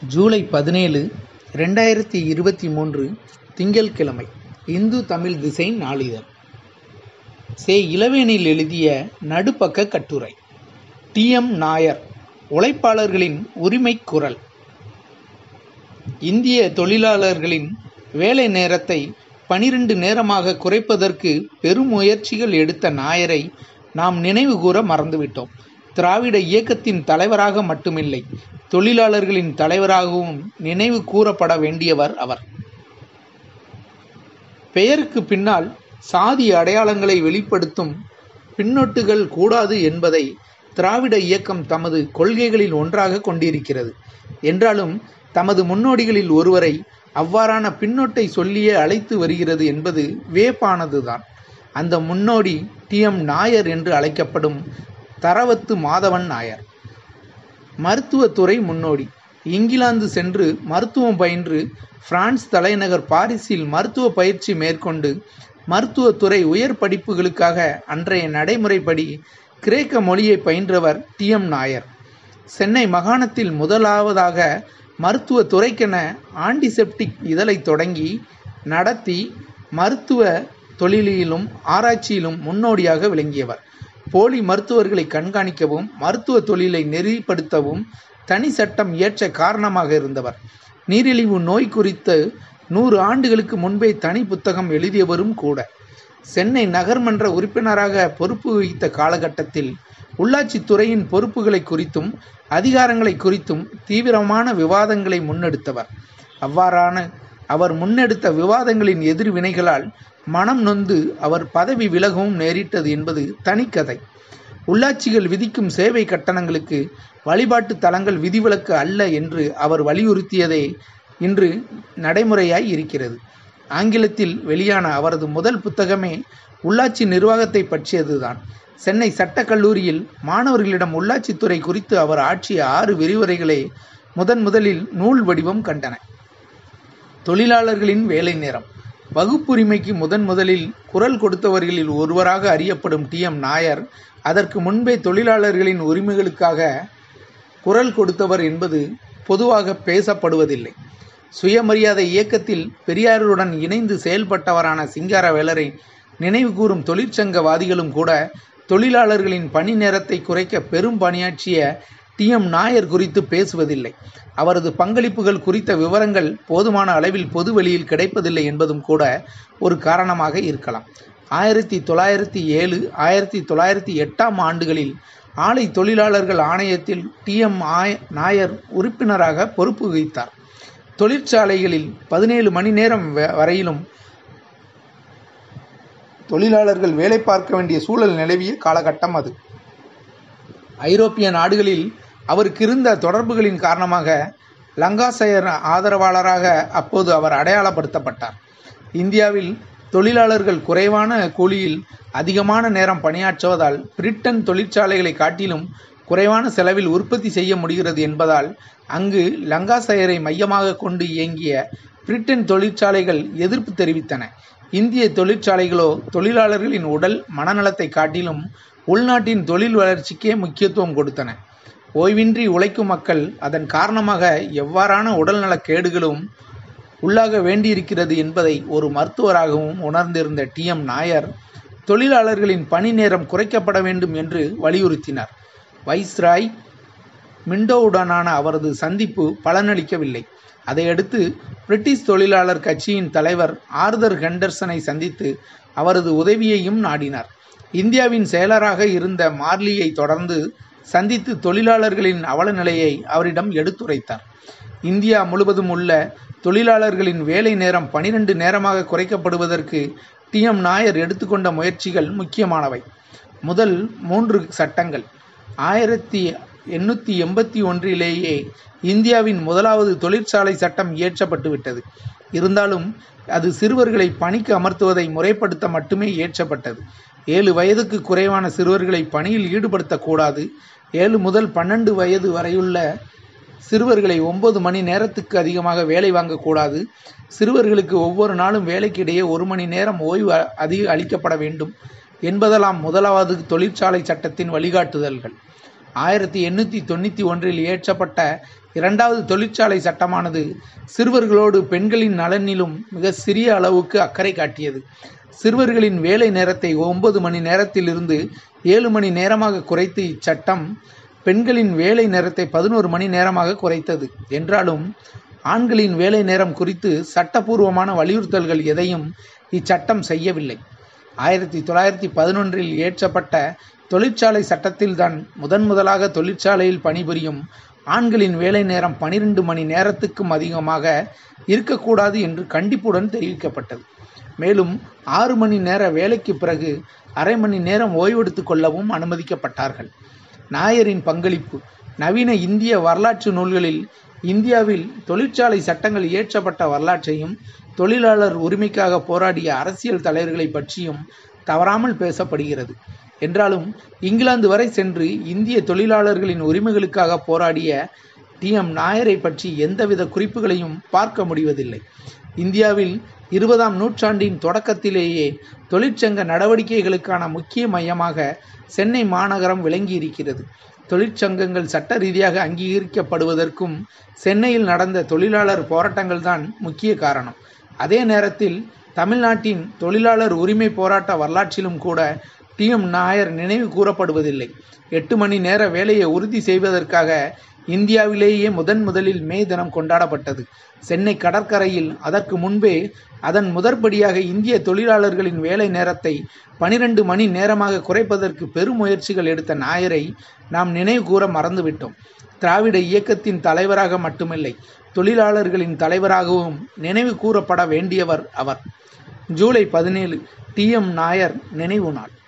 ஜூலை பதினேழு ரெண்டாயிரத்தி இருபத்தி மூன்று திங்கட்கிழமை இந்து தமிழ் திசை நாளிதழ் சே இளவேனில் எழுதிய நடுப்பக்க கட்டுரை டி எம் நாயர் உழைப்பாளர்களின் உரிமைக் குரல் இந்திய தொழிலாளர்களின் வேலை நேரத்தை பனிரெண்டு நேரமாக குறைப்பதற்கு பெரும் முயற்சிகள் எடுத்த நாயரை நாம் நினைவு கூற மறந்துவிட்டோம் திராவிட இயக்கத்தின் தலைவராக மட்டுமில்லை தொழிலாளர்களின் தலைவராகவும் நினைவு கூறப்பட வேண்டியவர் அவர் பெயருக்கு பின்னால் சாதி அடையாளங்களை வெளிப்படுத்தும் பின்னொட்டுகள் கூடாது என்பதை திராவிட இயக்கம் தமது கொள்கைகளில் ஒன்றாக கொண்டிருக்கிறது என்றாலும் தமது முன்னோடிகளில் ஒருவரை அவ்வாறான பின்னொட்டை சொல்லியே அழைத்து வருகிறது என்பது வியப்பானதுதான் அந்த முன்னோடி டி எம் நாயர் என்று அழைக்கப்படும் தரவத்து மாதவன் நாயர் மருத்துவத்துறை முன்னோடி இங்கிலாந்து சென்று மருத்துவம் பயின்று பிரான்ஸ் தலைநகர் பாரிஸில் மருத்துவ பயிற்சி மேற்கொண்டு மருத்துவத்துறை உயர் படிப்புகளுக்காக அன்றைய நடைமுறைப்படி கிரேக்க மொழியை பயின்றவர் டி எம் நாயர் சென்னை மாகாணத்தில் முதலாவதாக மருத்துவ துறைக்கென ஆன்டிசெப்டிக் இதழை தொடங்கி நடத்தி மருத்துவ தொழிலிலும் ஆராய்ச்சியிலும் முன்னோடியாக விளங்கியவர் போலி மருத்துவர்களை கண்காணிக்கவும் மருத்துவ தொழிலை நெறிப்படுத்தவும் தனி சட்டம் இயற்ற காரணமாக இருந்தவர் நீரிழிவு நோய் குறித்து நூறு ஆண்டுகளுக்கு முன்பே தனி புத்தகம் எழுதியவரும் கூட சென்னை நகர்மன்ற உறுப்பினராக பொறுப்பு வகித்த காலகட்டத்தில் உள்ளாட்சி துறையின் பொறுப்புகளை குறித்தும் அதிகாரங்களை குறித்தும் தீவிரமான விவாதங்களை முன்னெடுத்தவர் அவ்வாறான அவர் முன்னெடுத்த விவாதங்களின் எதிர்வினைகளால் மனம் நொந்து அவர் பதவி விலகவும் நேரிட்டது என்பது தனிக்கதை உள்ளாட்சிகள் விதிக்கும் சேவை கட்டணங்களுக்கு வழிபாட்டு தலங்கள் விதிவிலக்கு அல்ல என்று அவர் வலியுறுத்தியதே இன்று நடைமுறையாய் இருக்கிறது ஆங்கிலத்தில் வெளியான அவரது முதல் புத்தகமே உள்ளாட்சி நிர்வாகத்தை பற்றியதுதான் சென்னை சட்டக்கல்லூரியில் மாணவர்களிடம் உள்ளாட்சித்துறை குறித்து அவர் ஆற்றிய ஆறு விரிவுரைகளே முதன் முதலில் நூல் வடிவம் கண்டன தொழிலாளர்களின் வேலை நேரம் வகுப்புரிமைக்கு முதன் முதலில் குரல் கொடுத்தவர்களில் ஒருவராக அறியப்படும் டி எம் நாயர் அதற்கு முன்பே தொழிலாளர்களின் உரிமைகளுக்காக குரல் கொடுத்தவர் என்பது பொதுவாக பேசப்படுவதில்லை சுயமரியாதை இயக்கத்தில் பெரியாருடன் இணைந்து செயல்பட்டவரான சிங்காரவேலரை நினைவு கூறும் தொழிற்சங்கவாதிகளும் கூட தொழிலாளர்களின் பணி நேரத்தை குறைக்க பெரும் பணியாற்றிய டி எம் நாயர் குறித்து பேசுவதில்லை அவரது பங்களிப்புகள் குறித்த விவரங்கள் போதுமான அளவில் பொது வெளியில் கிடைப்பதில்லை என்பதும் கூட ஒரு காரணமாக இருக்கலாம் ஆயிரத்தி தொள்ளாயிரத்தி ஏழு ஆயிரத்தி தொள்ளாயிரத்தி எட்டாம் ஆண்டுகளில் ஆலை தொழிலாளர்கள் ஆணையத்தில் டி எம் நாயர் உறுப்பினராக பொறுப்பு வகித்தார் தொழிற்சாலைகளில் பதினேழு மணி நேரம் வரையிலும் தொழிலாளர்கள் வேலை பார்க்க வேண்டிய சூழல் நிலவிய காலகட்டம் அது ஐரோப்பிய நாடுகளில் அவருக்கு இருந்த தொடர்புகளின் காரணமாக லங்காசயர் ஆதரவாளராக அப்போது அவர் அடையாளப்படுத்தப்பட்டார் இந்தியாவில் தொழிலாளர்கள் குறைவான கூலியில் அதிகமான நேரம் பணியாற்றுவதால் பிரிட்டன் தொழிற்சாலைகளை காட்டிலும் குறைவான செலவில் உற்பத்தி செய்ய முடிகிறது என்பதால் அங்கு லங்காசயரை மையமாக கொண்டு இயங்கிய பிரிட்டன் தொழிற்சாலைகள் எதிர்ப்பு தெரிவித்தன இந்திய தொழிற்சாலைகளோ தொழிலாளர்களின் உடல் மனநலத்தை காட்டிலும் உள்நாட்டின் தொழில் வளர்ச்சிக்கே முக்கியத்துவம் கொடுத்தன ஓய்வின்றி உழைக்கும் மக்கள் அதன் காரணமாக எவ்வாறான உடல்நலக் கேடுகளும் உள்ளாக வேண்டியிருக்கிறது என்பதை ஒரு மருத்துவராகவும் உணர்ந்திருந்த டி எம் நாயர் தொழிலாளர்களின் பணி நேரம் குறைக்கப்பட வேண்டும் என்று வலியுறுத்தினார் வைஸ்ராய் மிண்டோவுடனான அவரது சந்திப்பு பலனளிக்கவில்லை அதையடுத்து பிரிட்டிஷ் தொழிலாளர் கட்சியின் தலைவர் ஆர்தர் ஹெண்டர்சனை சந்தித்து அவரது உதவியையும் நாடினார் இந்தியாவின் செயலராக இருந்த மார்லியை தொடர்ந்து சந்தித்து தொழிலாளர்களின் அவல நிலையை அவரிடம் எடுத்துரைத்தார் இந்தியா முழுவதும் உள்ள தொழிலாளர்களின் வேலை நேரம் பனிரெண்டு நேரமாக குறைக்கப்படுவதற்கு டி எம் நாயர் எடுத்துக்கொண்ட முயற்சிகள் முக்கியமானவை முதல் மூன்று சட்டங்கள் ஆயிரத்தி எண்ணூற்றி எண்பத்தி ஒன்றிலேயே இந்தியாவின் முதலாவது தொழிற்சாலை சட்டம் இயற்றப்பட்டுவிட்டது இருந்தாலும் அது சிறுவர்களை பணிக்கு அமர்த்துவதை முறைப்படுத்த மட்டுமே இயற்றப்பட்டது ஏழு வயதுக்கு குறைவான சிறுவர்களை பணியில் ஈடுபடுத்தக்கூடாது ஏழு முதல் பன்னெண்டு வயது வரையுள்ள சிறுவர்களை ஒன்பது மணி நேரத்துக்கு அதிகமாக வேலை வாங்கக்கூடாது சிறுவர்களுக்கு ஒவ்வொரு நாளும் வேலைக்கிடையே ஒரு மணி நேரம் ஓய்வு அதிக அளிக்கப்பட வேண்டும் என்பதெல்லாம் முதலாவது தொழிற்சாலை சட்டத்தின் வழிகாட்டுதல்கள் ஆயிரத்தி எண்ணூற்றி தொண்ணூற்றி ஒன்றில் இயற்றப்பட்ட இரண்டாவது தொழிற்சாலை சட்டமானது சிறுவர்களோடு பெண்களின் நலனிலும் மிக சிறிய அளவுக்கு அக்கறை காட்டியது சிறுவர்களின் வேலை நேரத்தை ஒன்பது மணி நேரத்திலிருந்து ஏழு மணி நேரமாக குறைத்து இச்சட்டம் பெண்களின் வேலை நேரத்தை பதினோரு மணி நேரமாக குறைத்தது என்றாலும் ஆண்களின் வேலை நேரம் குறித்து சட்டபூர்வமான வலியுறுத்தல்கள் எதையும் இச்சட்டம் செய்யவில்லை ஆயிரத்தி தொள்ளாயிரத்தி பதினொன்றில் இயற்றப்பட்ட தொழிற்சாலை சட்டத்தில்தான் முதன் முதலாக தொழிற்சாலையில் பணிபுரியும் ஆண்களின் வேலை நேரம் பனிரெண்டு மணி நேரத்துக்கும் அதிகமாக இருக்கக்கூடாது என்று கண்டிப்புடன் தெரிவிக்கப்பட்டது மேலும் ஆறு மணி நேர வேலைக்கு பிறகு அரை மணி நேரம் ஓய்வெடுத்துக் கொள்ளவும் அனுமதிக்கப்பட்டார்கள் நாயரின் பங்களிப்பு நவீன இந்திய வரலாற்று நூல்களில் இந்தியாவில் தொழிற்சாலை சட்டங்கள் இயற்றப்பட்ட வரலாற்றையும் தொழிலாளர் உரிமைக்காக போராடிய அரசியல் தலைவர்களை பற்றியும் தவறாமல் பேசப்படுகிறது என்றாலும் இங்கிலாந்து வரை சென்று இந்திய தொழிலாளர்களின் உரிமைகளுக்காக போராடிய டி எம் நாயரை பற்றி எந்தவித குறிப்புகளையும் பார்க்க முடிவதில்லை இந்தியாவில் இருபதாம் நூற்றாண்டின் தொடக்கத்திலேயே தொழிற்சங்க நடவடிக்கைகளுக்கான முக்கிய மையமாக சென்னை மாநகரம் விளங்கியிருக்கிறது தொழிற்சங்கங்கள் சட்ட ரீதியாக அங்கீகரிக்கப்படுவதற்கும் சென்னையில் நடந்த தொழிலாளர் போராட்டங்கள் தான் முக்கிய காரணம் அதே நேரத்தில் தமிழ்நாட்டின் தொழிலாளர் உரிமை போராட்ட வரலாற்றிலும் கூட டி எம் நாயர் நினைவு கூறப்படுவதில்லை எட்டு மணி நேர வேலையை உறுதி செய்வதற்காக இந்தியாவிலேயே முதன் முதலில் மே தினம் கொண்டாடப்பட்டது சென்னை கடற்கரையில் அதற்கு முன்பே அதன் முதற்படியாக இந்திய தொழிலாளர்களின் வேலை நேரத்தை பனிரெண்டு மணி நேரமாக குறைப்பதற்கு பெரும் முயற்சிகள் எடுத்த நாயரை நாம் நினைவு கூற மறந்துவிட்டோம் திராவிட இயக்கத்தின் தலைவராக மட்டுமில்லை தொழிலாளர்களின் தலைவராகவும் நினைவு கூறப்பட வேண்டியவர் அவர் ஜூலை பதினேழு டி எம் நாயர் நினைவு நாள்